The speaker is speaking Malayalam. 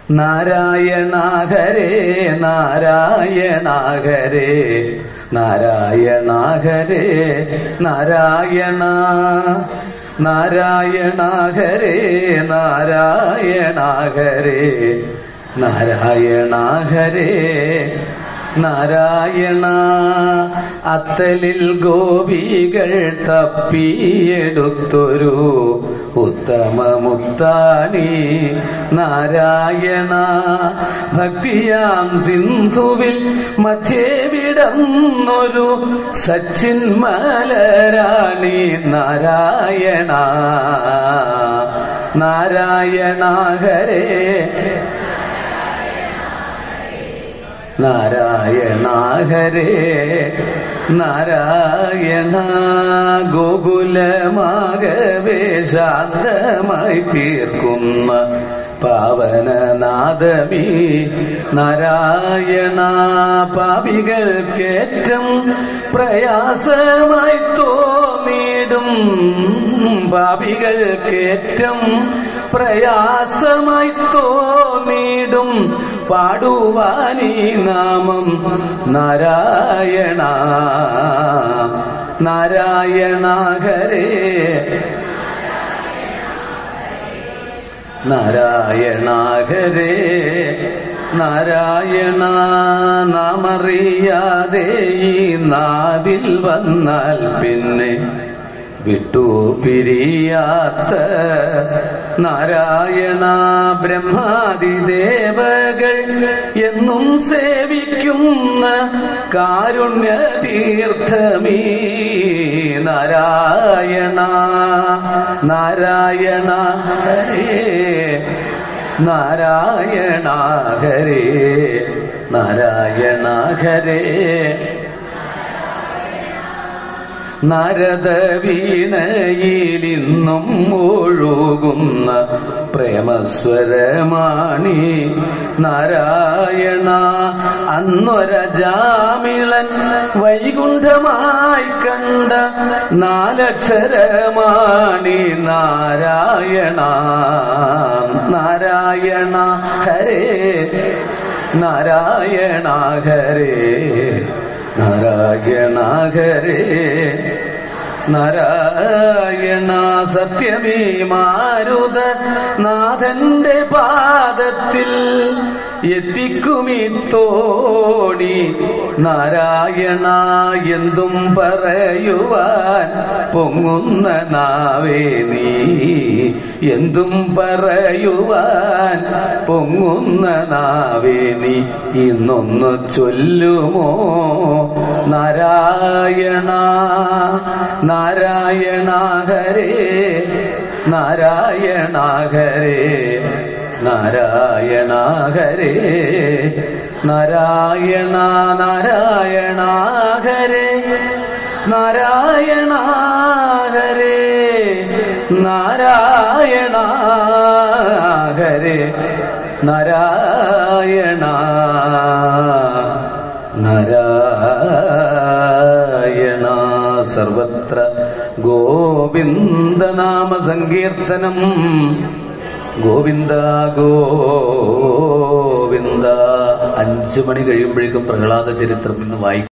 നാരായണ ഹരേ നാരായണ ഹരേ നാരായണ ഹരേ നാരായണ നാരായണ ഹരേ നാരായണ ഹരേ നാരായണ ഹരേ നാരായണ അത്തലിൽ ഗോപികൾ തപ്പിയെടുത്തൊരു ഉത്തമമുത്താണി നാരായണ ഭക്തിയാം സിന്ധുവിൽ മധ്യേ വിടന്നൊരു സച്ചിന്മലരാണി നാരായണ നാരായണ ഹരേ നാരായണ ഹരേ നാരായണ ഗോകുലമാകവേ ശാന്തമായി തീർക്കുന്ന പാവനനാദമീ നാരായണ പാപികൾക്കേറ്റം പ്രയാസമായി തോന്നിടും പാപികൾക്കേറ്റം പ്രയാസമായി തോന്നിടും പാടുവാനീ നാമം നാരായണ നാരായണ ഹരേ നാരായണ ഹരേ നാരായണ നാമറിയാതെ ഈ നാവിൽ വന്നാൽ പിന്നെ വിട്ടു പിരിയാത്ത നാരായണ ബ്രഹ്മാതിദേവകൾ എന്നും സേവിക്കുന്ന കാരുണ്യ തീർത്ഥമീ നാരായണ നാരായണ ഹരേ നാരായണ ഹരേ നാരായണ ഹരേ നരത വീണയിലിന്നും ഒഴുകുന്ന പ്രേമസ്വരമാണി നാരായണ അന്നൊരജാമിളൻ വൈകുണ്ഠമായി കണ്ട നാലക്ഷരമാണി നാരായണ നാരായണ ഹരേ നാരായണ ഹരേ നാരായണ ഹരേ നാരായണ സത്യമേ മാരുത നാഥന്റെ പാദത്തിൽ എത്തിക്കുമി തോടി നാരായണ എന്തും പറയുവാൻ പൊങ്ങുന്ന നാവേ നീ എന്തും പറയുവാൻ പൊങ്ങുന്ന നാവേ നീ ഇന്നൊന്ന് ചൊല്ലുമോ നാരായണ നാരായണ ഹരേ നാരായണ ഹരേ നാരായണ ഹരേ നാരായണ നാരായണ ഹരേ നാരായണ ഹരേ നാരായണ ഹരേ നാരായണ നാരായണ സർവത്ര ഗോവിന്ദനാമ സങ്കീർത്തനം ഗോവിന്ദ ഗോവിന്ദ അഞ്ചു മണി കഴിയുമ്പോഴേക്കും പ്രഹ്ലാദ ചരിത്രം ഇന്ന് വായിക്കും